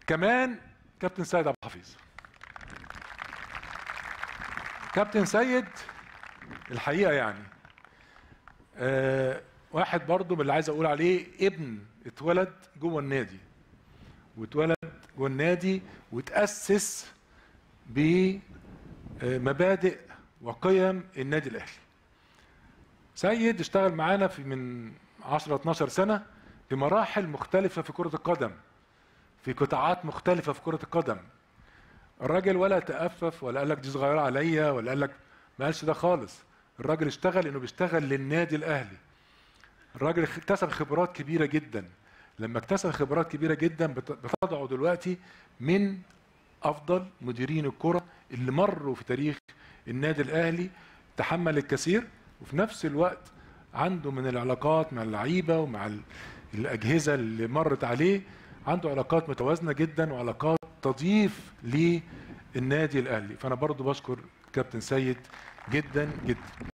كمان كابتن سيد عبد الحفيظ كابتن سيد الحقيقه يعني آه واحد برضو من اللي عايز اقول عليه ابن اتولد جوه النادي واتولد جوه النادي وتاسس بمبادئ وقيم النادي الاهلي سيد اشتغل معانا في من 10 12 سنه في مراحل مختلفه في كره القدم في قطاعات مختلفه في كره القدم الراجل ولا تأفف ولا قال لك دي صغيره عليا ولا قال لك ما قالش ده خالص الراجل اشتغل انه بيشتغل للنادي الاهلي الراجل اكتسب خبرات كبيره جدا لما اكتسب خبرات كبيره جدا بتضعه دلوقتي من افضل مديرين الكره اللي مروا في تاريخ النادي الاهلي تحمل الكثير وفي نفس الوقت عنده من العلاقات مع اللعيبه ومع الاجهزه اللي مرت عليه عنده علاقات متوازنه جدا وعلاقات تضيف للنادي الاهلي فانا برضو بشكر كابتن سيد جدا جدا